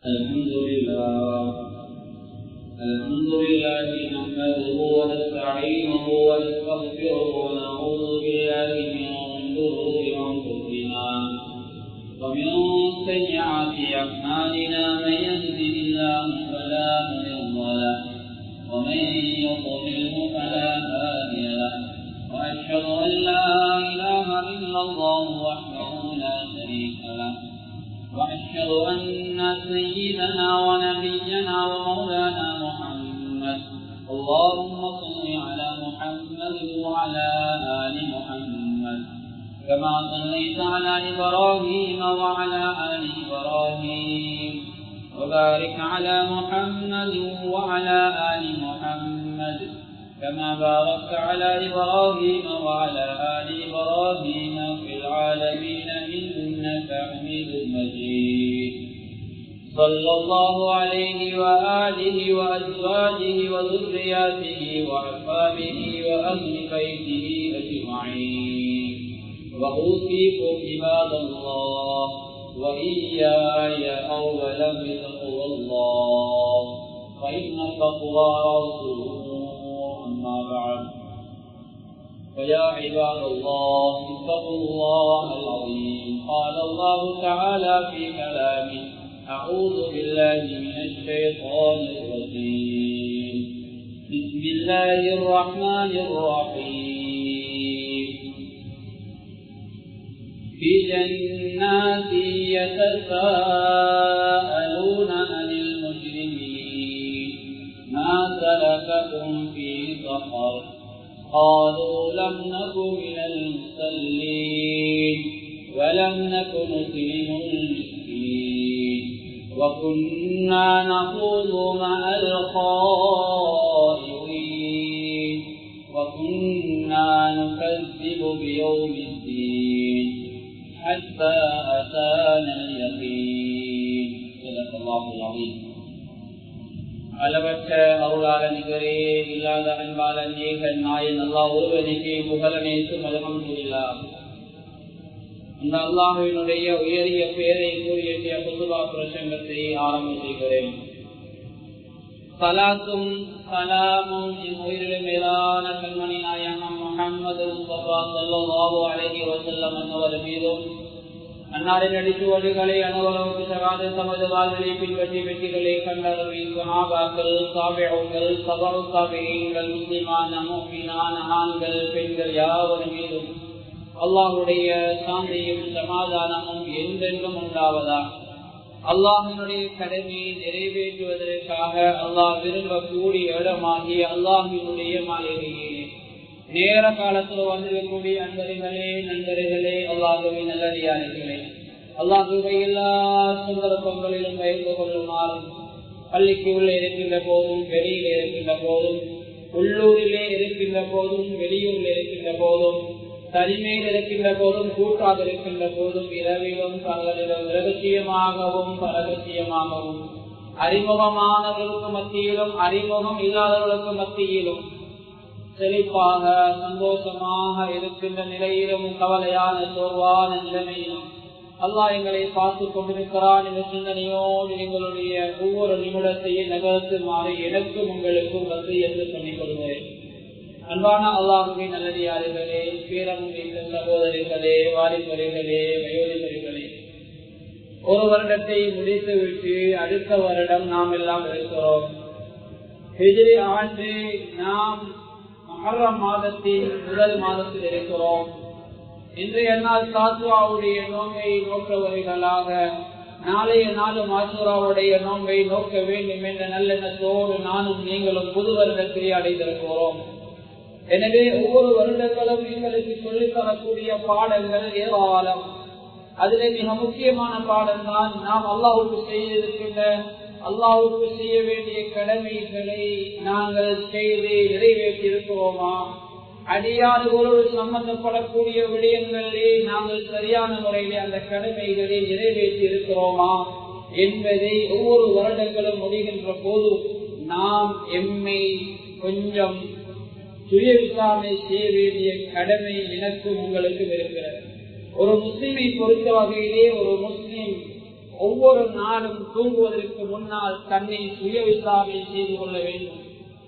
الحمد لله الحمد لله نحمده ونستعينه ونستغفره ونعوذ بالله من شرور انفسنا ومن سيئات اعمالنا من يهده الله فلا مضل له ومن يضلله فلا هادي له واشهد ان لا اله الا الله وحده لا شريك له وأشهد أن سيدنا ونبينا ومولانا محمد اللهم صل على محمد وعلى آل محمد كما صليت على إبراهيم وعلى آل إبراهيم وبارك على محمد وعلى آل محمد كما باركت على إبراهيم وعلى آل إبراهيم في العالمين إنك حميد مجيد صلى الله عليه وآله وأزواجه وذرياته وأحبابه وأهل بيته أجمعين وأوصيكم عباد الله وإياي أولا بتقوى الله فإن التقوى رسول أما بعد فيا عباد الله اتقوا الله العظيم قال الله تعالى في كلامه أعوذ بالله من الشيطان الرجيم بسم الله الرحمن الرحيم في جنات يتساءلون عن المجرمين ما سلككم في سقر قالوا لم نك من المصلين ولم نك نطعم المسكين وكنا نخوض مع الخائضين وكنا نكذب بيوم الدين حتى أتانا اليقين صدق الله العظيم அளவற்ற அருளாளன் நிகரே இல்லாத அன்பாளன் ஏகன் நாயன் அல்லா ஒருவனுக்கு புகழனேசும் அலமதுல்லா அந்த அல்லாஹுவினுடைய உயரிய பெயரை கூறிய புதுவா பிரசங்கத்தை ஆரம்பம் செய்கிறேன் சலாத்தும் சலாமும் என் உயிரிலும் மேலான கண்மணி நாயகம் முகமது முஸ்தபா சல்லாஹூ அலஹி வசல்லம் என்னவர் மீதும் அன்னாரின் அடிச்சுவடுகளை அனுபவம் சகாத தமது வாழ்களை பின்பற்றி வெற்றிகளை கண்டறிவின் சகாபாக்கள் சாபியங்கள் சபரு சாபியங்கள் முஸ்லிமான மூமினான ஆண்கள் பெண்கள் யாவரும் மீதும் அல்லாஹுடைய சாந்தியும் சமாதானமும் என்றென்றும் உண்டாவதா அல்லாஹினுடைய கடமையை நிறைவேற்றுவதற்காக அல்லாஹ் விரும்பக்கூடிய இடமாகிய அல்லாஹினுடைய மாளிகையே நேர காலத்தில் வந்திருக்கக்கூடிய அன்பர்களே நண்பர்களே அல்லாஹுவை நல்லடியார்களே அல்லாஹுவை எல்லா சந்தர்ப்பங்களிலும் பயிர்ந்து கொள்ளுமாறு பள்ளிக்கு உள்ளே இருக்கின்ற போதும் வெளியில் இருக்கின்ற போதும் உள்ளூரிலே இருக்கின்ற போதும் வெளியூரில் இருக்கின்ற போதும் தனிமையில் இருக்கின்ற போதும் கூட்டாக இருக்கின்ற போதும் இரவிலும் பகலிலும் ரகசியமாகவும் பரகசியமாகவும் அறிமுகமானவர்களுக்கு மத்தியிலும் அறிமுகம் இல்லாதவர்களுக்கு மத்தியிலும் செழிப்பாக சந்தோஷமாக இருக்கின்ற நிலையிலும் கவலையான சோர்வான நிலைமையிலும் அல்லாஹ் எங்களை பார்த்து கொண்டிருக்கிறான் என்ற சிந்தனையோடு எங்களுடைய ஒவ்வொரு நிமிடத்தையும் நகரத்துமாறு எனக்கும் உங்களுக்கும் வந்து என்று சொல்லிக் கொள்வேன் அன்பான அல்லாஹுவின் நல்லடியார்களே பேரம் வைத்த சகோதரிகளே வாலிபர்களே வயோதிபர்களே ஒரு வருடத்தை முடித்துவிட்டு அடுத்த வருடம் நாம் எல்லாம் இருக்கிறோம் எதிரி ஆண்டு நாம் மகரம் மாதத்தின் முதல் மாதத்தில் இருக்கிறோம் இன்றைய நாள் சாத்துவாவுடைய நோம்பை நோக்கவர்களாக நாளைய நாள் மாசூராவுடைய நோம்பை நோக்க வேண்டும் என்ற நல்லெண்ணத்தோடு நானும் நீங்களும் புது வருடத்தை அடைந்திருக்கிறோம் எனவே ஒவ்வொரு வருடங்களும் எங்களுக்கு சொல்லித் தரக்கூடிய பாடல்கள் ஏராளம் அதிலே மிக முக்கியமான பாடம் தான் நாம் அல்லாவுக்கு செய்திருக்கின்ற அல்லாவுக்கு செய்ய வேண்டிய கடமைகளை நாங்கள் செய்து நிறைவேற்றி இருக்கிறோமா அடியாறுகளோடு சம்பந்தப்படக்கூடிய விடயங்களிலே நாங்கள் சரியான முறையிலே அந்த கடமைகளை நிறைவேற்றி இருக்கிறோமா என்பதை ஒவ்வொரு வருடங்களும் முடிகின்ற போது நாம் எம்மை கொஞ்சம் சுய விசாரணை செய்ய வேண்டிய கடமை எனக்கும் உங்களுக்கும் இருக்கிறது ஒரு முஸ்லிமை பொறுத்த வகையிலே ஒரு முஸ்லிம் ஒவ்வொரு நாளும் தூங்குவதற்கு முன்னால் தன்னை சுய விசாரணை செய்து கொள்ள வேண்டும்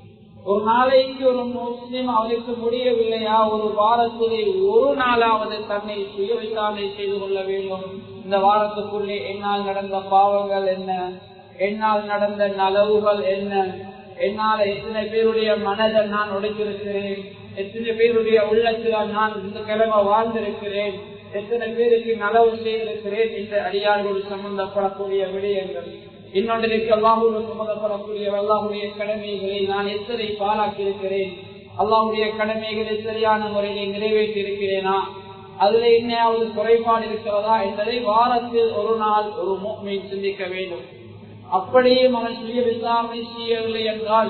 ஒரு நாளைக்கு ஒரு முஸ்லிம் அவருக்கு முடியவில்லையா ஒரு வாரத்திலே ஒரு நாளாவது தன்னை சுய விசாரணை செய்து கொள்ள வேண்டும் இந்த வாரத்துக்குள்ளே என்னால் நடந்த பாவங்கள் என்ன என்னால் நடந்த நலவுகள் என்ன என்னால் எத்தனை பேருடைய மனதை நான் உடைத்திருக்கிறேன் எத்தனை பேருடைய உள்ளத்தில் நான் இந்த கிழமை வாழ்ந்திருக்கிறேன் எத்தனை பேருக்கு நலவு செய்திருக்கிறேன் இந்த அடியார்களோடு சம்பந்தப்படக்கூடிய விடயங்கள் இன்னொன்றிற்கு அல்லாஹோடு சம்பந்தப்படக்கூடிய அல்லாஹுடைய கடமைகளை நான் எத்தனை பாலாக்கி இருக்கிறேன் அல்லாஹுடைய கடமைகளை சரியான முறையில் நிறைவேற்றி இருக்கிறேனா அதுல என்னையாவது குறைபாடு இருக்கிறதா என்பதை வாரத்தில் ஒரு நாள் ஒரு மோமை சிந்திக்க வேண்டும் அப்படியே அவன் சுய விசாரணை செய்யவில்லை என்றால்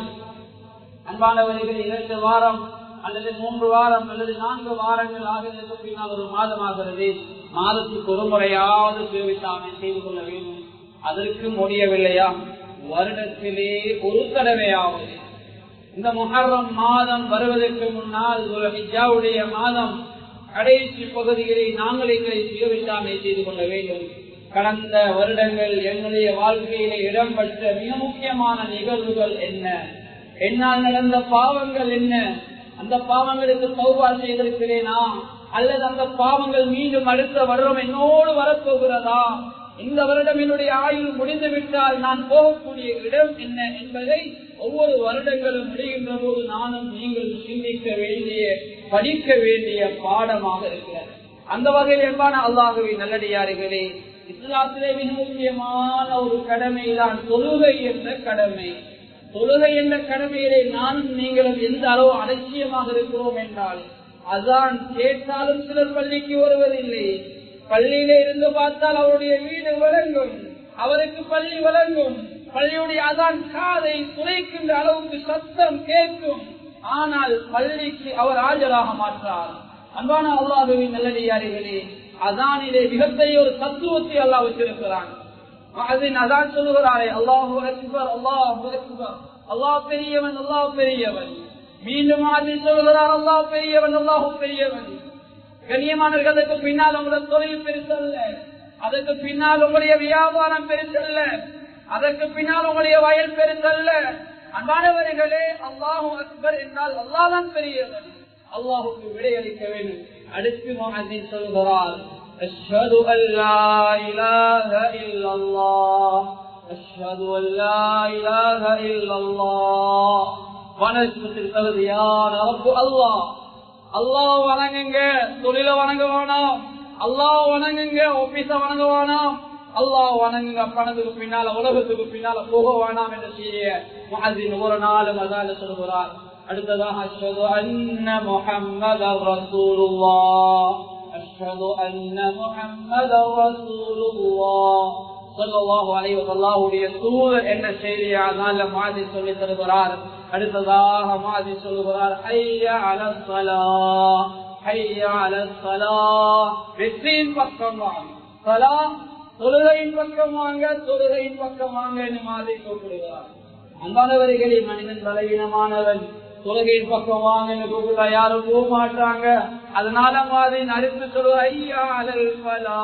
அன்பானவர்கள் இரண்டு வாரம் அல்லது மூன்று வாரம் அல்லது நான்கு வாரங்கள் ஆகிறது பின்னால் ஒரு மாதம் ஆகிறது மாதத்துக்கு ஒரு முறையாவது சுய விசாரணை செய்து கொள்ள வேண்டும் அதற்கு முடியவில்லையா வருடத்திலே ஒரு தடவையாவது இந்த முஹர்ரம் மாதம் வருவதற்கு முன்னால் ஒரு ஹிஜாவுடைய மாதம் கடைசி பகுதிகளை நாங்கள் எங்களை சுயவிசாரணை செய்து கொள்ள வேண்டும் கடந்த வருடங்கள் எங்களுடைய வாழ்க்கையில இடம்பெற்ற மிக முக்கியமான நிகழ்வுகள் என்ன என்னால் நடந்த பாவங்கள் என்ன அந்த பாவங்களுக்கு சௌபா செய்திருக்கிறேனா அல்லது அந்த பாவங்கள் மீண்டும் அடுத்த வருடம் என்னோடு வரப்போகிறதா இந்த வருடம் என்னுடைய ஆயுள் முடிந்து விட்டால் நான் போகக்கூடிய இடம் என்ன என்பதை ஒவ்வொரு வருடங்களும் முடிகின்ற போது நானும் நீங்கள் சிந்திக்க வேண்டிய படிக்க வேண்டிய பாடமாக இருக்கிறது அந்த வகையில் என்பான அல்லாகவே நல்லடியார்களே இஸ்லாத்திலே மிக முக்கியமான ஒரு கடமை தான் தொழுகை என்ற கடமை தொழுகை என்ற கடமையிலே நானும் நீங்களும் எந்த அளவு அலட்சியமாக இருக்கிறோம் என்றால் அதான் கேட்டாலும் சிலர் பள்ளிக்கு வருவதில்லை பள்ளியில இருந்து பார்த்தால் அவருடைய வீடு வழங்கும் அவருக்கு பள்ளி வழங்கும் பள்ளியுடைய அதான் காதை துளைக்கின்ற அளவுக்கு சத்தம் கேட்கும் ஆனால் பள்ளிக்கு அவர் ஆஜராக மாற்றார் அன்பான அல்லாஹுவின் நல்லடியாரிகளே அதானிலே மிகப்பெரிய ஒரு தத்துவத்தை அல்லாஹ் வச்சிருக்கிறான் அதன் அதான் சொல்லுகிறாரே அல்லாஹு அக்பர் அல்லாஹு அக்பர் அல்லாஹ் பெரியவன் அல்லாஹ் பெரியவன் மீண்டும் அதில் சொல்கிறார் அல்லாஹ் பெரியவன் அல்லாஹு பெரியவன் கண்ணியமானவர்களுக்கு பின்னால் உங்களோட தொழில் பெருசல்ல அதற்கு பின்னால் உங்களுடைய வியாபாரம் பெருசல்ல அதற்கு பின்னால் உங்களுடைய வயல் பெருசல்ல அன்பானவர்களே அல்லாஹு அக்பர் என்றால் அல்லாதான் பெரியவன் அல்லாஹுக்கு விடையளிக்க வேண்டும் அடுத்து மகன் சொல்கிறார் أشهد أن لا إله إلا الله أشهد أن لا إله إلا الله வணக்கத்தில் தகுதியான ரப்பு அல்லாஹ் அல்லாஹ் வணங்குங்க தொழில வணங்க வேணாம் அல்லாஹ் வணங்குங்க ஆபீஸ வணங்க வேணாம் அல்லாஹ் வணங்குங்க பணத்துக்கு பின்னால உலகத்துக்கு பின்னால போக வேணாம் என்று செய்ய மகதின் ஒரு நாளும் அதால சொல்கிறார் அடுத்ததாக அஷ்ஹது அன்ன முஹம்மதர் ரசூலுல்லாஹ் அஷ்ஹது அன்ன முஹம்மதர் ரசூலுல்லாஹ் ஸல்லல்லாஹு அலைஹி வஸல்லமுடைய தூதர் என்ன செய்தியை அதால மாதிரி சொல்லி தருகிறார் அடுத்ததாக மாதிரி சொல்லுகிறார் ஐயா அலல் ஸலாஹ் ஐயா அலல் ஸலாஹ் வெற்றியின் பக்கம் வாங்க ஸலா தொழுகையின் பக்கம் வாங்க தொழுகையின் பக்கம் வாங்க என்று மாதிரி கூப்பிடுகிறார் அன்பானவர்களில் மனிதன் பலவீனமானவன் தொழுகையின் பக்கம் வாங்க என்று கூப்பிட்டா யாரும் போக மாட்டாங்க அதனால மாதிரி நடித்து சொல்லுவ ஐயா அலல் பலா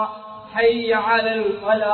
ஐயா அலல் பலா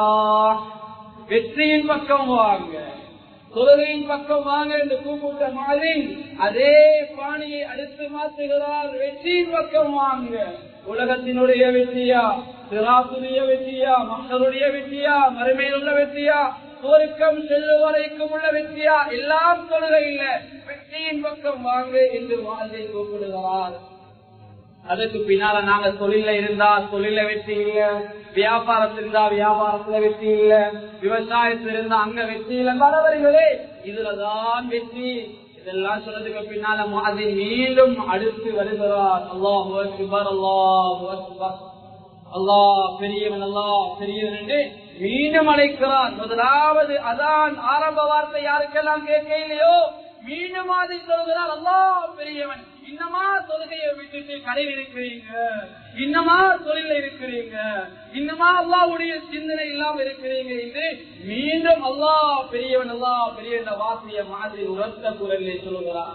வெற்றியின் பக்கம் வாங்க தொழுகையின் பக்கம் வாங்க என்று கூப்பிட்ட மாதிரி அதே பாணியை அடுத்து மாற்றுகிறார் வெற்றியின் பக்கம் வாங்க உலகத்தினுடைய வெற்றியா சிராசுடைய வெற்றியா மக்களுடைய வெற்றியா மறுமையில் உள்ள வெற்றியா சுவருக்கம் செல்லுவரைக்கும் உள்ள வெற்றியா எல்லாம் தொழுகை இல்ல வெற்றியின் பக்கம் வாங்க என்று வாழ்வை கூப்பிடுகிறார் அதுக்கு பின்னால நாங்க தொழில இருந்தா தொழில வெற்றி இல்ல வியாபாரத்தில் இருந்தா வியாபாரத்துல வெற்றி இல்ல விவசாயத்தில் இருந்தா அங்க வெற்றி இல்ல பலவர்களே இதுலதான் வெற்றி இதெல்லாம் சொன்னதுக்கு பின்னால மாதிரி மீண்டும் அடுத்து வருகிறார் அல்லாஹ் அக்பர் அல்லாஹ் அக்பர் அல்லாஹ் பெரியவன் அல்லாஹ் பெரியவன் என்று மீண்டும் அழைக்கிறார் முதலாவது அதான் ஆரம்ப வார்த்தை யாருக்கெல்லாம் கேட்கலையோ மீண்டும் அதை சொல்கிறார் அல்லாஹ் பெரியவன் இன்னமா தொழுகையை விட்டுட்டு கடையில் இருக்கிறீங்க இன்னமா தொழில இருக்கிறீங்க இன்னமா அல்லாவுடைய சிந்தனை இல்லாம இருக்கிறீங்க என்று மீண்டும் அல்லாஹ் பெரியவன் அல்லாஹ் பெரிய வார்த்தைய மாதிரி உரத்த குரலில் சொல்லுகிறார்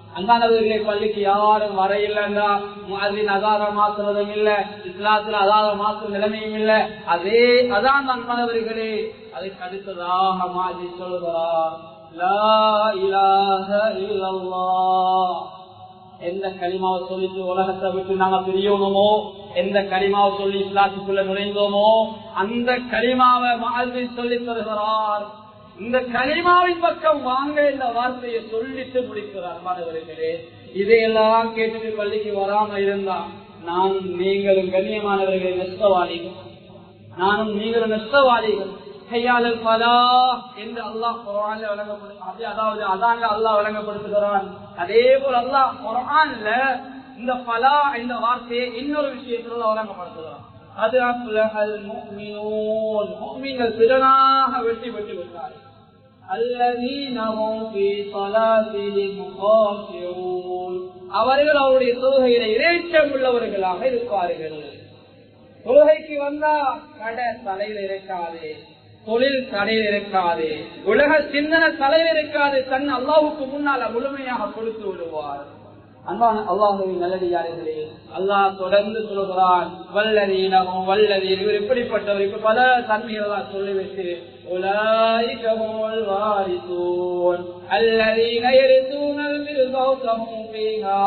அங்கானவர்களை பள்ளிக்கு யாரும் வர இல்லைன்றா அதில் அதார மாத்துறதும் இல்ல இஸ்லாத்துல அதார மாற்ற நிலைமையும் இல்ல அதே அதான் அன்பானவர்களே அதுக்கு அடுத்ததாக மாறி சொல்கிறார் லா இலாஹ இல்லல்லாஹ் எந்த களிமாவை சொல்லிட்டு உலகத்தை விட்டு நாங்க பிரியணுமோ எந்த களிமாவை சொல்லி இஸ்லாத்துக்குள்ள நுழைந்தோமோ அந்த களிமாவை மாதிரி சொல்லி தருகிறார் இந்த களிமாவின் பக்கம் வாங்க இந்த வார்த்தையை சொல்லிட்டு முடிக்கிறார் மாணவர்களே இதையெல்லாம் கேட்டுட்டு பள்ளிக்கு வராம இருந்தா நான் நீங்களும் கண்ணியமானவர்களை நெஸ்தவாளிகள் நானும் நீங்களும் நெஸ்தவாளிகள் கையாளல் பலா என்று அல்லாஹ் குரான்ல வழங்கப்படுது அதாவது அதாங்க அல்லாஹ் வழங்கப்படுத்துகிறான் அதே போல அல்லாஹ் குரான்ல இந்த பலா இந்த வார்த்தையை இன்னொரு விஷயத்துல வழங்கப்படுத்துகிறான் அது அப்லஹல் முஃமினூன் முஃமின்கள் திறனாக வெற்றி பெற்று விட்டார்கள் الذين هم في صلاتهم خاشعون அவர்கள் அவருடைய தொழுகையில இறைச்சம் உள்ளவர்களாக இருப்பார்கள் தொழுகைக்கு வந்தா கடை தலையில இருக்காது தொழில் தலையில் இருக்காது உலக சிந்தனை தலையில் இருக்காது தன் அல்லாவுக்கு முன்னால முழுமையாக கொடுத்து விடுவார் அன்பான அல்லாஹுவின் நல்லடியார்களே அல்லாஹ் தொடர்ந்து சொல்கிறான் வல்லதீனமும் வல்லதீன் இவர் இப்படிப்பட்டவர் இப்ப பல தன்மைகளாக சொல்லிவிட்டு أولئك هم الوارثون الذين يرثون الفردوس هم فيها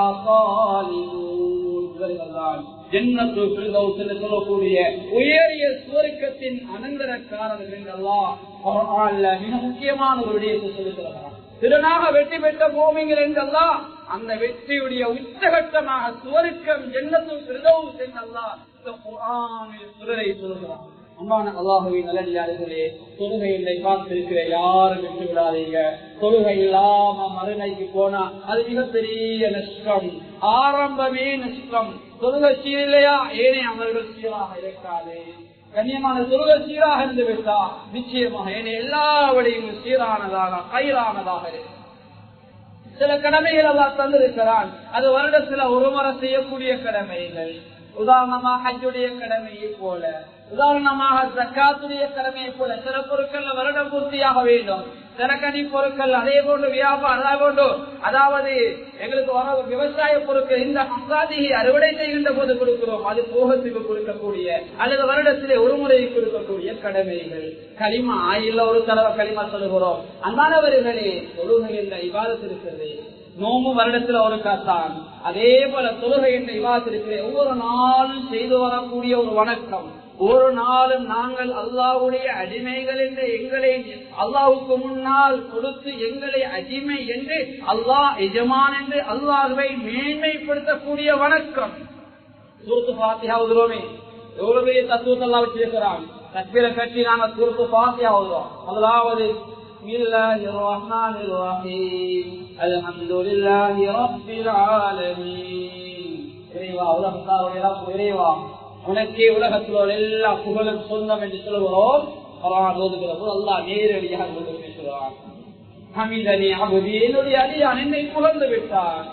خالدون ஜன்னத்து பிரதௌஸ் என்று சொல்லக்கூடிய உயரிய சுவர்க்கத்தின் அனந்தரக்காரர்கள் என்றெல்லாம் மிக முக்கியமான ஒரு விடயத்தை சொல்லுகிறார் திறனாக வெற்றி பெற்ற பூமிங்கள் என்றெல்லாம் அந்த வெற்றியுடைய உச்சகட்டமாக சுவருக்கம் ஜன்னத்து பிரதௌஸ் என்றெல்லாம் இந்த குரானில் சுடரை சொல்கிறார் அம்மான அல்லாஹுவின் நல்லடியார்களே தொழுகைகளை பார்த்திருக்கிற யாரும் விட்டு விடாதீங்க தொழுகை இல்லாம மறுமைக்கு போனா அது மிகப்பெரிய நஷ்டம் ஆரம்பமே நஷ்டம் தொழுகை சீரில்லையா ஏனே அமல்கள் சீராக இருக்காது கண்ணியமான தொழுகை சீராக இருந்து விட்டா நிச்சயமாக ஏனே எல்லாவடையும் சீரானதாக கயிறானதாக இருக்கும் சில கடமைகள் எல்லாம் தந்திருக்கிறான் அது வருடத்துல ஒரு முறை செய்யக்கூடிய கடமைகள் உதாரணமாக ஹஜ்ஜுடைய கடமையை போல உதாரணமாக ஜக்காத்துடைய கடமையை போல சில பொருட்கள் வருடம் பூர்த்தியாக வேண்டும் தினக்கனி பொருட்கள் அதே போன்று வியாபாரம் அதே போன்று அதாவது எங்களுக்கு வர விவசாய பொருட்கள் இந்த அசாதியை அறுவடை செய்கின்ற போது கொடுக்கிறோம் அது போகத்துக்கு கொடுக்கக்கூடிய அல்லது வருடத்திலே ஒரு முறை கொடுக்கக்கூடிய கடமைகள் களிமா ஆயில ஒரு தடவை களிமா சொல்லுகிறோம் அன்பானவர்களே தொழுகை என்ற இவாதத்தில் இருக்கிறது நோம்பு வருடத்துல ஒரு காத்தான் அதே போல தொழுகை என்ற இவாதத்திற்கு ஒவ்வொரு நாளும் செய்து வரக்கூடிய ஒரு வணக்கம் ஒரு நாளும் நாங்கள் அல்லாவுடைய அடிமைகள் என்று எங்களை அல்லாவுக்கு முன்னால் கொடுத்து எங்களை அடிமை என்று அல்லாஹ் எஜமான் என்று அல்லாஹுவை மேன்மைப்படுத்தக்கூடிய வணக்கம் சூரத்து பாத்தியா உதுரோமே எவ்வளவு பெரிய தத்துவத்தை எல்லாம் வச்சிருக்கிறான் தஸ்பீரை கட்டி நாங்க சூரத்து பாத்தியா உதுறோம் முதலாவது بسم الله الرحمن الرحيم الحمد لله رب العالمين இறைவா உலகத்தாருடைய ரப்பு இறைவா உனக்கே உலகத்தில் எல்லா புகழும் சொந்தம் என்று சொல்கிறோம் ஓதுகிற போது அல்லா நேரடியாக பேசுகிறான் ஹமீதனி அபுதி என்னுடைய அடியான் என்னை புகழ்ந்து விட்டான்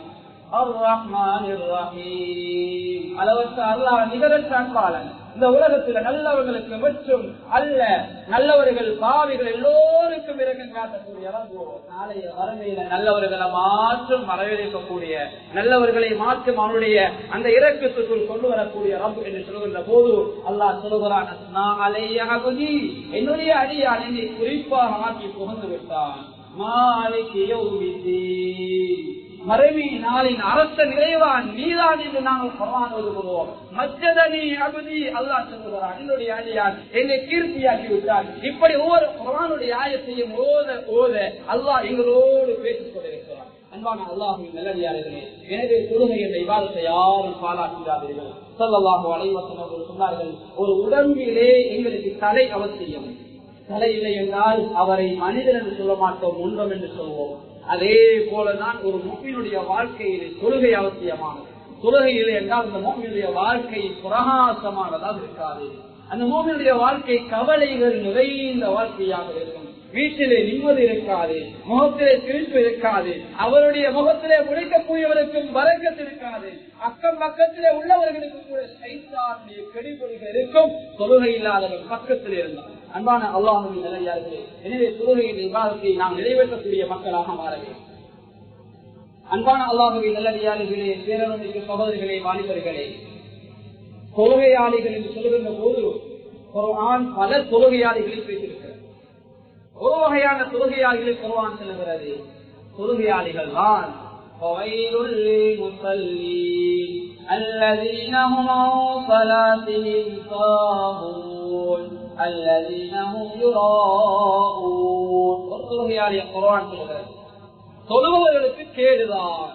அளவற்ற அல்லாஹ் நிகரற்ற அன்பாளன் இந்த உலகத்துல நல்லவர்களுக்கு மற்றும் அல்ல நல்லவர்கள் பாவிகள் எல்லோருக்கும் இறக்கம் காட்டக்கூடிய அளவு நாளைய வறுமையில நல்லவர்களை மாற்றும் வரவேற்கக்கூடிய நல்லவர்களை மாற்றும் அவனுடைய அந்த இறக்கத்துக்குள் கொண்டு வரக்கூடிய ரப்பு என்று சொல்கின்ற போது அல்லாஹ் சொல்லுகிறான் நான் அலையாகுதி என்னுடைய அடியான் என்னை குறிப்பாக மாற்றி புகழ்ந்து விட்டான் மாலைக்கு மறைவி நாளின் அரச நிறைவான் நீதான் என்று நாங்கள் குரான் ஒதுக்குவோம் மச்சதனி அகுதி அல்லாஹ் சொல்லுகிறான் என்னுடைய அடியான் என்னை கீர்த்தியாக்கி விட்டான் இப்படி ஒவ்வொரு குரானுடைய ஆயத்தையும் ஓத ஓத அல்லாஹ் எங்களோடு பேசிக் கொண்டிருக்கிறான் அன்பான அல்லாஹுவின் நல்லடியார்களே எனவே தொழுகை என்ற விவாதத்தை யாரும் பாராட்டுகிறார்கள் சொல்லலாக அனைவசம் சொன்னார்கள் ஒரு உடம்பிலே எங்களுக்கு தலை அவசியம் தலை இல்லை என்றால் அவரை மனிதன் என்று சொல்ல மாட்டோம் முன்றம் என்று சொல்வோம் அதே போலதான் ஒரு மூமினுடைய வாழ்க்கையில் தொழுகை அவசியமானது தொழுகை இல்லை என்றால் அந்த மூமினுடைய வாழ்க்கை பிரகாசமானதாக இருக்காது அந்த மூமினுடைய வாழ்க்கை கவலைகள் நிறைந்த வாழ்க்கையாக இருக்கும் வீட்டிலே நிம்மதி இருக்காது முகத்திலே சிரிப்பு இருக்காது அவருடைய முகத்திலே முடிக்கக்கூடியவருக்கும் வரக்கத்து இருக்காது அக்கம் பக்கத்திலே உள்ளவர்களுக்கு கூட சைத்தானுடைய கெடிபொடிகள் இருக்கும் தொழுகை இல்லாதவர்கள் பக்கத்தில் இருந்தார் அன்பான அல்லாஹுவின் நிலையார்களே எனவே தொழுகையின் விவாதத்தை நாம் நிறைவேற்றக்கூடிய மக்களாக மாற வேண்டும் அன்பான அல்லாஹுவை நல்லடியாளிகளே பேரவனுக்கு சகோதரிகளே வாலிபர்களே தொழுகையாளிகள் என்று சொல்லுகின்ற போது குர்ஆன் பல தொழுகையாளிகளை பேசியிருக்கிறது ஒரு வகையான தொழுகையாளிகளை குர்ஆன் சொல்லுகிறது தொழுகையாளிகள் தான் الذين هم عن صلاتهم ساهون الذين هم يراءون ஒரு தொழுகையாளிய குர்ஆன் சொல்லுகிறது தொழுபவர்களுக்கு கேடுதான்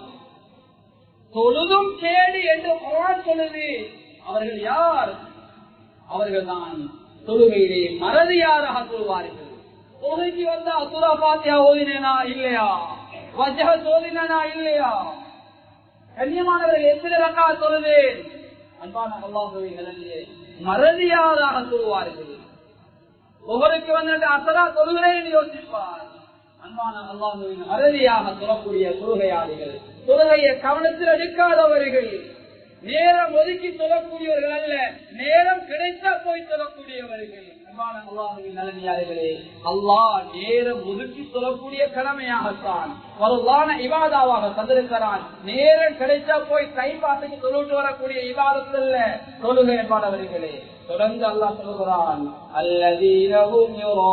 தொழுதும் கேடு என்று குரான் சொல்லுது அவர்கள் யார் அவர்கள் தான் தொழுகையிலே மறதியாராக சொல்வார்கள் தொழுகைக்கு வந்த அசுரா பாத்தியா ஓதினேனா இல்லையா வஜக சோதினா இல்லையா கண்ணியமானவர்கள் எத்தனை ரக்கா சொல்லுவேன் அன்பான அல்லாஹுவை நிலையே மறதியாராக சொல்வார்கள் ஒவ்வொருக்கு வந்து அசரா தொழுகிறேன் யோசிப்பார் அன்பான அல்லாஹுவின் அறுதியாக சொல்லக்கூடிய தொழுகையாளிகள் தொழுகையை கவனத்தில் எடுக்காதவர்கள் நேரம் ஒதுக்கி சொல்லக்கூடியவர்கள் அல்ல நேரம் கிடைத்தா போய் சொல்லக்கூடியவர்கள் அன்பான அல்லாஹுவின் நலனியாளர்களே அல்லாஹ் நேரம் ஒதுக்கி சொல்லக்கூடிய கடமையாகத்தான் வருவான இவாதாவாக தந்திருக்கிறான் நேரம் கிடைச்சா போய் கை பாட்டுக்கு சொல்லிட்டு வரக்கூடிய இவாதத்தில் அல்ல தொழுகை என்பானவர்களே தொடர்ந்து அல்லாஹ் சொல்கிறான் அல்லதீனவும்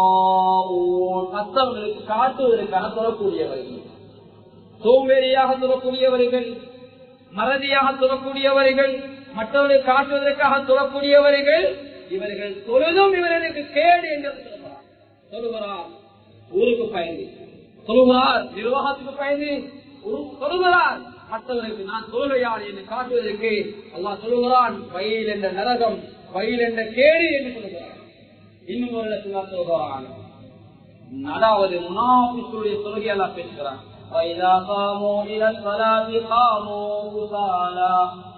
மற்றவர்களுக்கு காட்டுவதற்காக சொல்லக்கூடியவர்கள் சோம்பேறியாக சொல்லக்கூடியவர்கள் மறதியாக சொல்லக்கூடியவர்கள் மற்றவர்கள் காட்டுவதற்காக சொல்லக்கூடியவர்கள் இவர்கள் தொழுதும் இவர்களுக்கு கேடு என்று சொல்கிறார் சொல்லுகிறார் ஊருக்கு பயந்து சொல்லுகிறார் நிர்வாகத்துக்கு பயந்து சொல்லுகிறார் மற்றவர்களுக்கு நான் தொழுகையாளி என்று காட்டுவதற்கு அல்லாஹ் சொல்லுகிறான் வயல் என்ற நரகம் வயல் என்ற கேடு என்று சொல்லுகிறான் இன்னும் ஒரு இடத்துல சொல்கிறான் அதாவது முனாபிசுடைய தொழுகையெல்லாம் பேசுகிறான் وإذا قاموا إلى الصلاة قاموا كسالى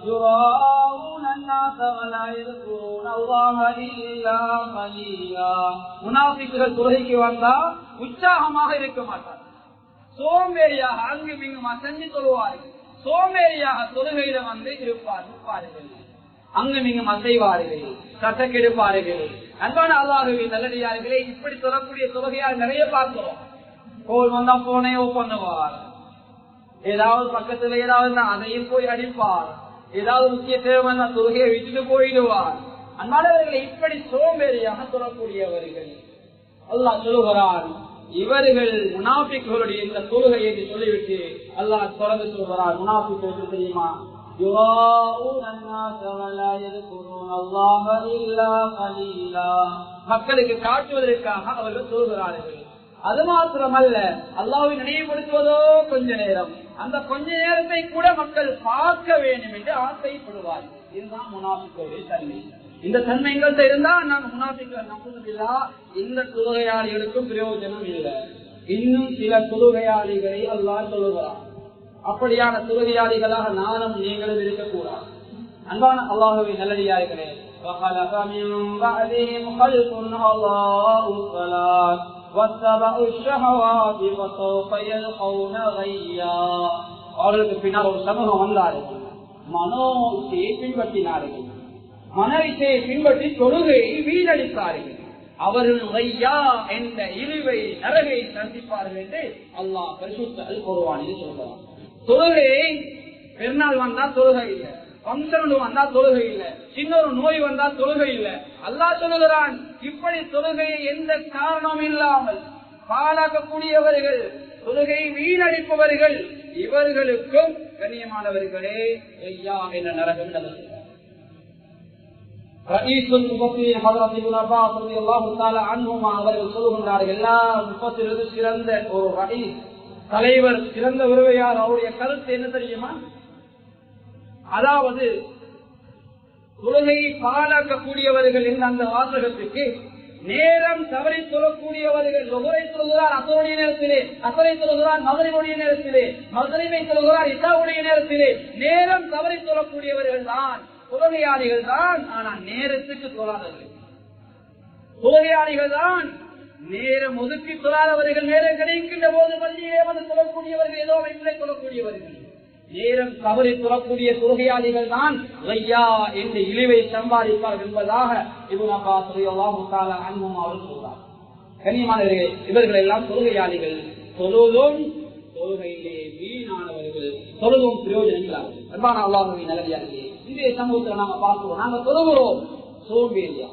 يراءون الناس ولا يذكرون الله إلا قليلا முனாபிக்குகள் தொழுகைக்கு வந்தா உற்சாகமாக இருக்க மாட்டார் சோம்பேறியாக அங்கும் இங்கும் அசஞ்சு தொழுவார்கள் சோம்பேறியாக தொழுகையில வந்து இருப்பார் இருப்பார்கள் அங்கும் இங்கும் அசைவார்கள் கட்டக்கெடுப்பார்கள் அன்பான அல்லாஹுவின் நல்லடியார்களே இப்படி சொல்லக்கூடிய தொழுகையால் நிறைய பார்க்கிறோம் கோல் வந்தா போனே பண்ணுவார் ஏதாவது பக்கத்துல ஏதாவது அதையும் போய் அடிப்பார் ஏதாவது முக்கிய தேவை தொழுகையை விட்டுட்டு போயிடுவார் அன்பானவர்களை இப்படி சோம்பேறியாக சொல்லக்கூடியவர்கள் அல்லாஹ் சொல்லுகிறான் இவர்கள் முனாபிக்குகளுடைய இந்த தொழுகை என்று சொல்லிவிட்டு அல்லாஹ் தொடர்ந்து சொல்கிறார் முனாபிக்கு தெரியுமா மக்களுக்கு காட்டுவதற்காக அவர்கள் சொல்கிறார்கள் அது மாத்திரமல்ல அல்லாவை நினைவுபடுத்துவதோ கொஞ்ச நேரம் அந்த கொஞ்ச நேரத்தை கூட மக்கள் பார்க்க வேண்டும் என்று ஆசைப்படுவார்கள் இதுதான் முனாபிக்கோடைய தன்மை இந்த தன்மை எங்கள்கிட்ட இருந்தா நாங்க முனாபிக்க நம்புவதில்லா இந்த தொழுகையாளிகளுக்கும் பிரயோஜனம் இல்லை இன்னும் சில தொழுகையாளிகளை அல்லாஹ் சொல்லுகிறார் அப்படியான தொழுகையாளிகளாக நானும் நீங்களும் இருக்கக்கூடாது அன்பான அல்லாஹுவை நல்லடியார்களே وخلف من بعدهم خلف أضاءوا الصلاة واتبعوا الشهوات وسوف يلقون غيا அவர்களுக்கு பின்னால் ஒரு சமூகம் வந்தார்கள் மனோ இச்சையை பின்பற்றினார்கள் மன இச்சையை பின்பற்றி தொழுகையை வீணடித்தார்கள் அவர்கள் ஐயா என்ற இழிவை நரகை சந்திப்பார்கள் என்று அல்லாஹ் பரிசுத்தல் கூறுவான் சொல்றான் தொழுகை பெருநாள் வந்தா தொழுகை இல்லை பங்கன் வந்தா தொழுகை இல்லை சின்னொரு நோய் வந்தா தொழுகை இல்லை அல்லா சொல்லுகிறான் இப்படி தொழுகையை எந்த காரணமும் இல்லாமல் பாழாக்கக்கூடியவர்கள் தொழுகை வீணடிப்பவர்கள் இவர்களுக்கும் கண்ணியமானவர்களே ஐயா என்ற நரகம் நடக்கிறது அவர்கள் சொல்லுகின்றார்கள் எல்லா முப்பத்திலிருந்து சிறந்த ஒரு ரயீஸ் தலைவர் சிறந்த உறவையார் அவருடைய கருத்து என்ன தெரியுமா அதாவது தொழுகையை பாழாக்கக்கூடியவர்கள் என்ற அந்த வாசகத்துக்கு நேரம் தவறி சொல்லக்கூடியவர்கள் லொகரை சொல்கிறார் அசருடைய நேரத்திலே அசரை சொல்கிறார் மதுரையுடைய நேரத்திலே மதுரைமை சொல்கிறார் இசாவுடைய நேரத்திலே நேரம் தவறி சொல்லக்கூடியவர்கள் தான் தொழுகையாளிகள் தான் ஆனால் நேரத்துக்கு தொழாதவர்கள் தொழுகையாளிகள் தான் நேரம் ஒதுக்கி தொழாதவர்கள் நேரம் கிடைக்கின்ற போது பள்ளியிலே வந்து சொல்லக்கூடியவர்கள் ஏதோ இல்லை சொல்லக்கூடியவர்கள் நேரம் தவறி துறக்கூடிய தொழுகையாளிகள் தான் ஐயா என்ற இழிவை சம்பாதிப்பார்கள் என்பதாக இது அன்பும் அவர் சொல்றார் கனியமானவர்களே இவர்கள் எல்லாம் தொழுகையாளிகள் தொழுதும் தொழுகையிலே வீணானவர்கள் தொழுதும் பிரயோஜனம் இல்லாமல் அன்பான அல்லாஹுவின் நல்லடியார்களே இன்றைய சமூகத்துல நாங்க பார்க்கிறோம் நாங்க தொழுகிறோம் சோம்பேறியா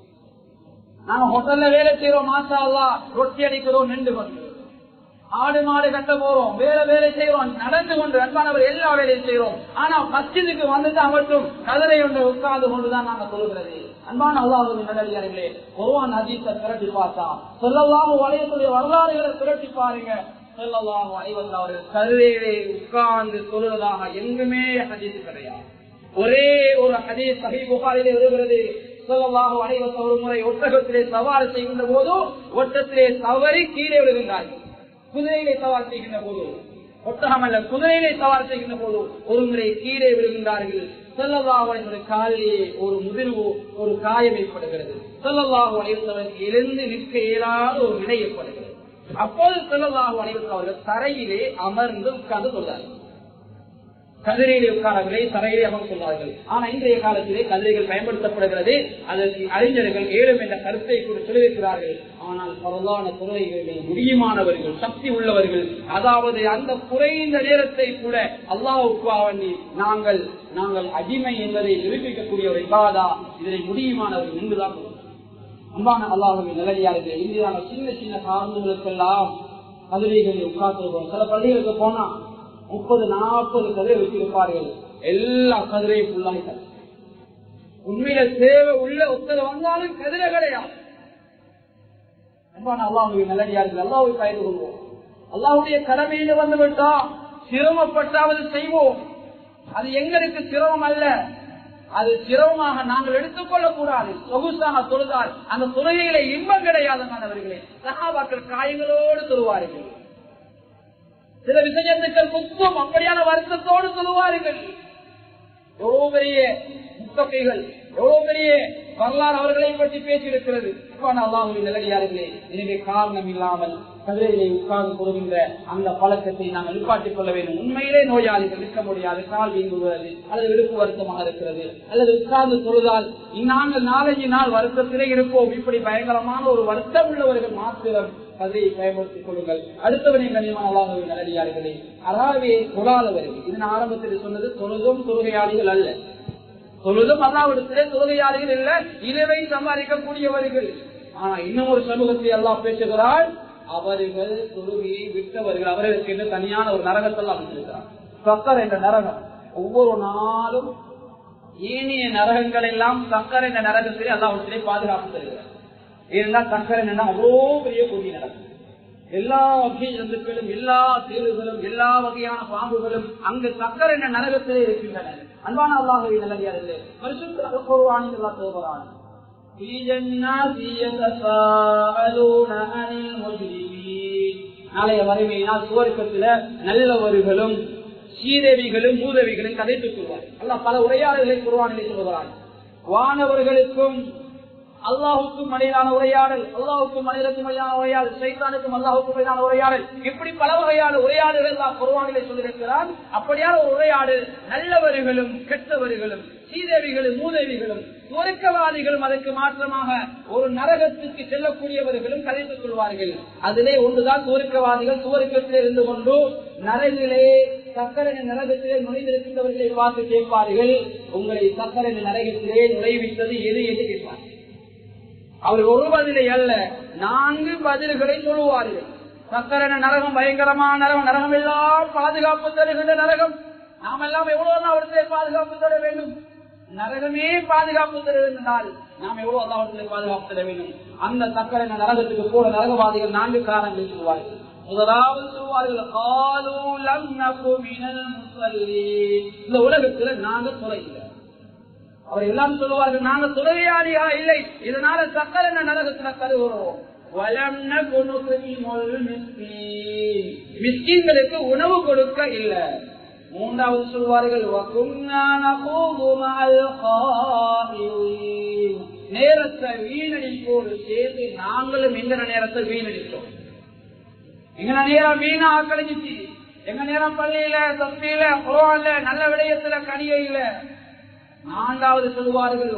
நாங்க ஹோட்டல்ல வேலை செய்யறோம் மாசா அல்லா ரொட்டி அடிக்கிறோம் நின்று கொண்டு ஆடு மாடு கட்ட போறோம் வேலை வேலை செய்யறோம் நடந்து கொண்டு அன்பானவர் எல்லா வேலையும் செய்யறோம் ஆனா மஸ்ஜிதுக்கு வந்துட்டு மட்டும் கதிரை ஒன்று உட்கார்ந்து கொண்டுதான் நாங்க சொல்லுகிறது அன்பான அல்லாஹுவின் நல்லடியார்களே ஒருவான் அதீத்தை திரட்டி பார்த்தா சொல்லலாம் வளையத்துடைய வரலாறுகளை திரட்டி பாருங்க சொல்லலாம் வளைவல் அவர்கள் கதிரையிலே உட்கார்ந்து சொல்லுவதாக எங்குமே ஹதீஸ் கிடையாது ஒரே ஒரு ஹதீஸ் சஹி புகாரிலே வருகிறது சொல்லலாம் அனைவரும் ஒரு முறை ஒட்டகத்திலே சவால் செய்கின்ற போது ஒட்டத்திலே தவறி கீழே விழுகின்றார்கள் குதிரையிலே சவால் செய்கின்ற போது ஒட்டகம் அல்ல குதிரையிலே சவால் செய்கின்ற போது ஒரு முறை கீழே விழுகின்றார்கள் செல்லல்லாஹுடைய காலிலே ஒரு முதிர்வு ஒரு காயம் ஏற்படுகிறது செல்லல்லாஹு அனைவருக்கு எழுந்து நிற்க இயலாத ஒரு நிலை ஏற்படுகிறது அப்போது செல்லல்லாஹு அனைவருக்கு அவர்கள் தரையிலே அமர்ந்து உட்கார்ந்து சொல்றார்கள் கதிரையிலே உட்காரவில்லை தரையிலே அமர்ந்து சொல்வார்கள் ஆனா இன்றைய காலத்திலே கதிரைகள் பயன்படுத்தப்படுகிறது அதற்கு அறிஞர்கள் ஏழும் என்ற கருத்தை கூட சொல்லியிருக்கிறார்கள் ஆனால் பரவான துறைகளில் முடியுமானவர்கள் சக்தி உள்ளவர்கள் அதாவது அந்த குறைந்த நேரத்தை கூட அல்லாவுக்கு வேண்டி நாங்கள் நாங்கள் அடிமை என்பதை நிரூபிக்கக்கூடிய ஒரு இபாதா இதனை முடியுமானவர்கள் நின்றுதான் அன்பான அல்லாஹுவின் நிலையாளர்கள் இந்தியாவில் சின்ன சின்ன காரணங்களுக்கெல்லாம் கதிரைகளில் உட்கார்ந்து சில பள்ளிகளுக்கு போனா முப்பது நாற்பது கதிரை வச்சிருப்பார்கள் எல்லா கதிரையும் ஃபுல்லாக உண்மையில தேவை உள்ள ஒத்தரை வந்தாலும் கதிரை கிடையாது அல்லாஹுவின் நல்லடியார்கள் அல்லாவை பயந்து கொள்வோம் அல்லாவுடைய கடமையில வந்து விட்டா சிரமப்பட்டாவது செய்வோம் அது எங்களுக்கு சிரமம் அல்ல அது சிரமமாக நாங்கள் எடுத்துக்கொள்ளக் கூடாது சொகுசாக தொழுதால் அந்த தொழுகையில இன்பம் கிடையாது மாணவர்களே சகாபாக்கள் காயங்களோடு தொழுவார்கள் சில விஷயத்துக்கள் குத்தும் அப்படியான வருத்தத்தோடு சொல்லுவார்கள் எவ்வளவு பெரிய முத்தகைகள் எவ்வளவு பெரிய வரலாறு அவர்களை பற்றி பேசியிருக்கிறது அல்லாஹுவின் நிலடியார்களே எனவே காரணம் இல்லாமல் கதிரையிலே உட்கார்ந்து கொள்கின்ற அந்த பழக்கத்தை நாங்கள் நிப்பாட்டிக் கொள்ள வேண்டும் உண்மையிலே நோயாளிகள் நிற்க முடியாது கால் வீங்குகிறது அல்லது விருப்பு வருத்தமாக இருக்கிறது அல்லது உட்கார்ந்து தொழுதால் நாங்கள் நாலஞ்சு நாள் வருத்தத்திலே இருப்போம் இப்படி பயங்கரமான ஒரு வருத்தம் உள்ளவர்கள் மாத்திரம் கதையை பயன்படுத்திக் கொள்ளுங்கள் அடுத்தவனை கனியமான அல்லாஹுவின் நல்லடியார்களே அறாவே தொழாதவர்கள் இது நான் ஆரம்பத்தில் சொன்னது தொழுதும் தொழுகையாளிகள் அல்ல தொழுதும் அல்லாவிடத்திலே தொழுகையாளிகள் இல்ல இலவை சம்பாதிக்கக்கூடியவர்கள் ஆனா இன்னும் ஒரு சமூகத்தை எல்லாம் பேசுகிறாள் அவர்கள் தொழுகையை விட்டவர்கள் அவர்களுக்கு என்று தனியான ஒரு நரகத்தெல்லாம் அமைச்சிருக்கிறார் சக்கர் என்ற நரகம் ஒவ்வொரு நாளும் ஏனைய நரகங்கள் எல்லாம் சக்கர் என்ற நரகத்திலே அல்லாவிடத்திலே பாதுகாப்பு தருகிறார் ஏனென்றால் சக்கரை என்னன்னா அவ்வளோ பெரிய கொடி நடக்கும் எல்லா வகை ஜந்துக்களும் எல்லா தேர்வுகளும் எல்லா வகையான பாம்புகளும் அங்கு சக்கரை என்ற நரகத்திலே இருக்கின்றன அன்பான அல்லாஹவை நல்லடியார்களே பரிசுத்த குர்ஆனில் அல்லாஹ் சொல்கிறான் في جنات يتساءلون عن المجرمين நாளைய வறுமையினால் சுவர்க்கத்துல நல்லவர்களும் சீதேவிகளும் மூதவிகளும் கதைத்துக் கொள்வார் அல்லாஹ் பல உரையாடல்களை குர்ஆனிலே சொல்கிறான் வானவர்களுக்கும் அல்லாஹுக்கும் மனிதான உரையாடல் அல்லாஹுக்கும் மனிதனுக்கும் மனிதான உரையாடல் சைத்தானுக்கும் அல்லாஹுக்கும் மனிதான உரையாடல் இப்படி பல வகையான உரையாடல்கள் எல்லாம் குருவானிலே சொல்லியிருக்கிறார் அப்படியான ஒரு உரையாடல் நல்லவர்களும் கெட்டவர்களும் சீதேவிகளும் மூதேவிகளும் சுவர்க்கவாதிகளும் அதற்கு மாற்றமாக ஒரு நரகத்துக்கு செல்லக்கூடியவர்களும் கதைத்துக் கொள்வார்கள் அதிலே ஒன்றுதான் சுவர்க்கவாதிகள் சுவர்க்கத்தில் இருந்து கொண்டு நரகிலே சக்கரை நரகத்திலே நுழைந்திருக்கின்றவர்களை பார்த்து கேட்பார்கள் உங்களை சக்கரை நரகத்திலே நுழைவித்தது எது என்று கேட்பார்கள் அவர் ஒரு பதிலை அல்ல நான்கு பதில்களை சொல்லுவார்கள் சக்கரன நரகம் பயங்கரமான நரகம் நரகம் எல்லாம் பாதுகாப்பு தருகின்ற நரகம் நாம் எல்லாம் எவ்வளவு அவர்களை பாதுகாப்பு தர வேண்டும் நரகமே பாதுகாப்பு தருகின்றால் நாம் எவ்வளவு அவர்களை பாதுகாப்பு தர வேண்டும் அந்த சக்கரன நரகத்துக்கு கூட நரகவாதிகள் நான்கு காரணங்கள் சொல்வார்கள் முதலாவது சொல்வார்கள் காலூலம் இந்த உலகத்துல நாங்க துறையில அவர் எல்லாம் சொல்லுவார்கள் நாங்க துறையாளியா இல்லை இதனால சக்கர நரகத்துல கருவுறோம் மிஸ்கின்களுக்கு உணவு கொடுக்க இல்ல மூன்றாவது சொல்வார்கள் நேரத்தை வீணடிப்போடு சேர்ந்து நாங்களும் எங்க நேரத்தை வீணடித்தோம் எங்க நேரம் வீணா கழிஞ்சிச்சு எங்க நேரம் பள்ளியில தப்பியில குரோன்ல நல்ல விடயத்துல கனியில நான்காவது சொல்வார்கள்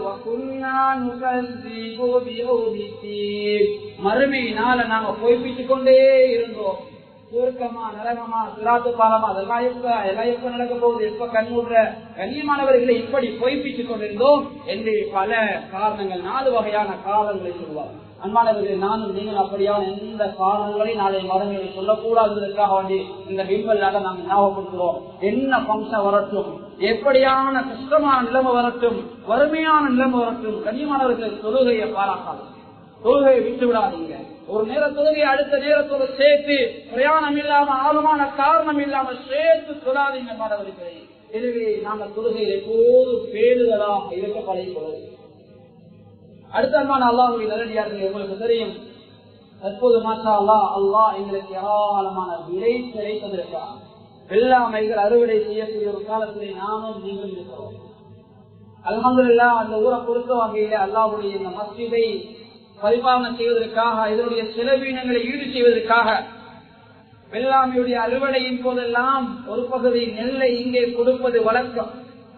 மறுமையினால நாங்க பொய்ப்பித்துக் கொண்டே இருந்தோம் சுருக்கமா நரகமா சிராத்து பாலமா அதெல்லாம் எப்ப எல்லாம் எப்ப நடக்க போகுது எப்ப கண்மூடுற கண்ணியமானவர்களை இப்படி பொய்ப்பித்துக் கொண்டிருந்தோம் என்று பல காரணங்கள் நாலு வகையான காரணங்களை சொல்வார் அன்பானவர்கள் நானும் நீங்கள் அப்படியான எந்த காரணங்களையும் நாளை மதங்களை சொல்லக்கூடாததற்காக வேண்டி இந்த பிம்பல்லாக நாங்கள் ஞாபகப்படுத்துகிறோம் என்ன பம்சம் வரட்டும் எப்படியான கஷ்டமான நிலைமை வரட்டும் வறுமையான நிலைமை வரட்டும் கண்ணியமானவர்கள் தொழுகையை பாராட்டாது தொழுகையை விட்டு விடாதீங்க ஒரு நேர தொழுகை அடுத்த நேரத்தோடு சேர்த்து பிரயாணம் இல்லாம ஆழமான காரணம் இல்லாம சேர்த்து சொல்லாதீங்க மாணவர்களே எனவே நாங்கள் தொழுகையில் எப்போதும் பேடுதலாக இருக்க பழகிக்கொள்வது அடுத்த அன்பான அல்லாஹுவின் நல்லடியார்கள் உங்களுக்கு தெரியும் தற்போது மாஷா அல்லா அல்லாஹ் எங்களுக்கு ஏராளமான விளைச்சலை தந்திருக்கிறார் வெள்ளாமைகள் அறுவடை செய்யக்கூடிய ஒரு காலத்திலே நானும் நீங்கள் இருக்கிறோம் அலமதுல்லா அந்த ஊரை பொறுத்த வகையில அல்லாஹுடைய இந்த மஸ்ஜிதை பரிபாலனை செய்வதற்காக இதனுடைய செலவீனங்களை ஈடு செய்வதற்காக வெள்ளாமையுடைய அறுவடையின் போதெல்லாம் ஒரு பகுதி நெல்லை இங்கே கொடுப்பது வழக்கம்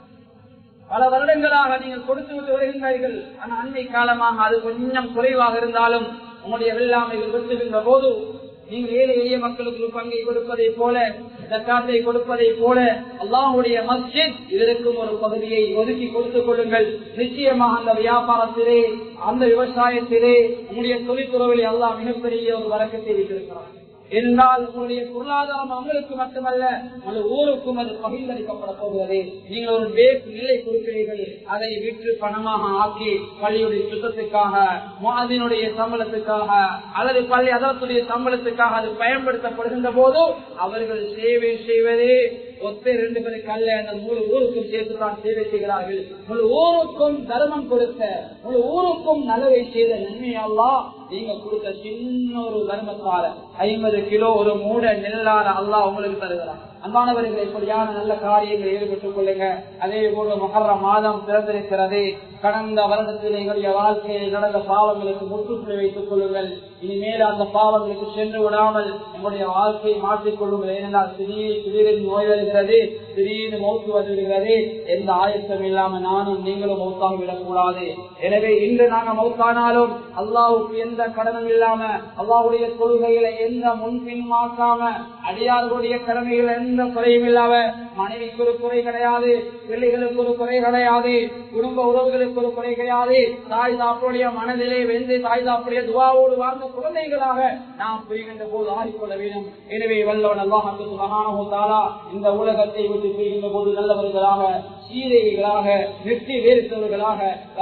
பல வருடங்களாக நீங்கள் கொடுத்து விட்டு வருகின்றீர்கள் ஆனால் அண்மை காலமாக அது கொஞ்சம் குறைவாக இருந்தாலும் உங்களுடைய வெள்ளாமைகள் வெட்டுகின்ற போது நீங்கள் ஏழை எளிய மக்களுக்கு பங்கை கொடுப்பதை போல தக்காத்தை கொடுப்பதை போல அல்லாஹுடைய மஸ்ஜித் இதற்கும் ஒரு பகுதியை ஒதுக்கி கொடுத்துக் கொள்ளுங்கள் நிச்சயமாக அந்த வியாபாரத்திலே அந்த விவசாயத்திலே உங்களுடைய தொழில்துறவிலே அல்லாஹ் மிகப்பெரிய ஒரு வழக்கத்தை வைத்திருக்கிறார் என்றால் உங்களுடைய பொருளாதாரம் அவங்களுக்கு மட்டுமல்ல உங்கள் ஊருக்கும் அது பகிர்ந்தளிக்கப்பட போகிறது நீங்கள் ஒரு பேக் நிலை கொடுக்கிறீர்கள் அதை விற்று பணமாக ஆக்கி பள்ளியுடைய சுத்தத்துக்காக மாதினுடைய சம்பளத்துக்காக அல்லது பள்ளி அதத்துடைய சம்பளத்துக்காக அது பயன்படுத்தப்படுகின்ற போது அவர்கள் சேவை செய்வதே ஒத்த ரெண்டு பேருக்கு அல்ல அந்த முழு ஊருக்கும் சேர்த்துதான் சேவை செய்கிறார்கள் முழு ஊருக்கும் தர்மம் கொடுத்த முழு ஊருக்கும் நலவை செய்த நன்மையல்லா நீங்க கொடுத்த சின்ன ஒரு தர்மத்தால ஐம்பது கிலோ ஒரு மூட நெல்லால அல்லா உங்களுக்கு தருகிறார் அன்பானவர்கள் இப்படியான நல்ல காரியங்களை ஈடுபட்டுக் கொள்ளுங்க அதே போல மகர மாதம் பிறந்திருக்கிறது கடந்த வருடத்தில் எங்களுடைய வாழ்க்கையில் நடந்த பாவங்களுக்கு முற்றுப்புள்ளி வைத்துக் கொள்ளுங்கள் இனிமேல் அந்த பாவங்களுக்கு சென்று விடாமல் எங்களுடைய வாழ்க்கையை மாற்றிக் கொள்ளுங்கள் ஏனென்றால் திடீர் திடீரென்று நோய் வருகிறது திடீர்னு மௌத்து வந்துவிடுகிறது எந்த ஆயத்தம் இல்லாம நானும் நீங்களும் மௌத்தாகி விடக்கூடாது எனவே இன்று நாங்க மௌத்தானாலும் அல்லாவுக்கு எந்த கடனும் இல்லாம அல்லாவுடைய கொள்கையில எந்த முன்பின் மாற்றாம அடியார்களுடைய கடமைகள் எந்த குறையும் இல்லாம மனைவிக்கு ஒரு குறை கிடையாது பிள்ளைகளுக்கு ஒரு குறை கிடையாது குடும்ப உறவுகளுக்கு ஒரு குறை கிடையாது தாய் தாப்புடைய மனதிலே வெந்து தாய் தாப்புடைய துவாவோடு வாழ்ந்த குழந்தைகளாக நாம் புரிகின்ற போது ஆறிக்கொள்ள வேண்டும் எனவே வல்லவன் அல்லாஹாலா இந்த உலகத்தை விட்டு பிரிகின்ற போது நல்லவர்களாக சீதைகளாக வெற்றி வேறுத்தவர்களாக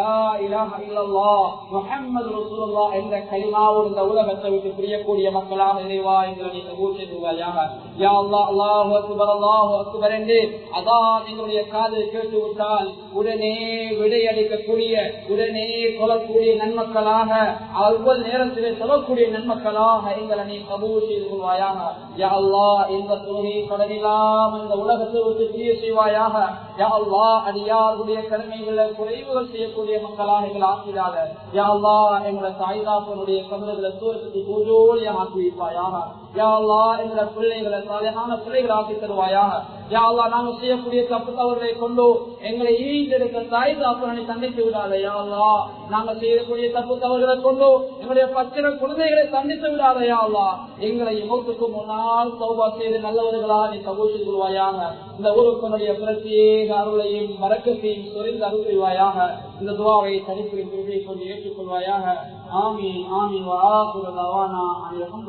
முகமது ரசூல்லா என்ற களிமாவோடு இந்த உலகத்தை விட்டு பிரியக்கூடிய மக்களாக இறைவா எங்களை கபூர் செய்வாயாக யா அல்லா அல்லாஹு அக்பர் அல்லாஹு அக்பர் என்று அதான் எங்களுடைய காதில் கேட்டு விட்டால் உடனே விடையளிக்கக்கூடிய உடனே கொல்லக்கூடிய நன்மக்களாக அவ்வளவு நேரத்திலே சொல்லக்கூடிய நன்மக்களாக எங்களை நீ கபூர் செய்து கொள்வாயாக யா அல்லா இந்த துணை கடனிலாம் இந்த உலகத்தை விட்டு பிரிய செய்வாயாக யா அல்லா அடியாருடைய கடமைகளை குறைவுகள் செய்யக்கூடிய மக்களாக எங்களை ஆக்கிறாக யா அல்லா எங்களை தாய்தாப்பனுடைய கமல்களை தூரத்துக்கு பூஜோலியாக ஆக்கி வைப்பாயாக யா அல்லா எங்களை பிள்ளைகளை சாலையான பிள்ளைகளை ஆக்கி தருவாயாக யா அல்லா நாங்கள் செய்யக்கூடிய தப்பு தவறுகளை கொண்டு எங்களை ஈண்டெடுக்க தாய் தாப்பனை தண்டித்து விடாத யா அல்லா நாங்கள் செய்யக்கூடிய தப்பு தவறுகளை கொண்டு எங்களுடைய பச்சிர குழந்தைகளை தண்டித்து விடாத யா அல்லா எங்களை முகத்துக்கு முன்னால் சௌபா செய்து நல்லவர்களா நீ கபூசி கொள்வாயாக இந்த ஊருக்குடைய பிரத்யேக அருளையும் மறக்கத்தையும் சொரிந்து அருள் செய்வாயாக இந்த துவாவை தனிப்பில் கொண்டு ஏற்றுக்கொள்வாயாக ஆமி ஆமி வா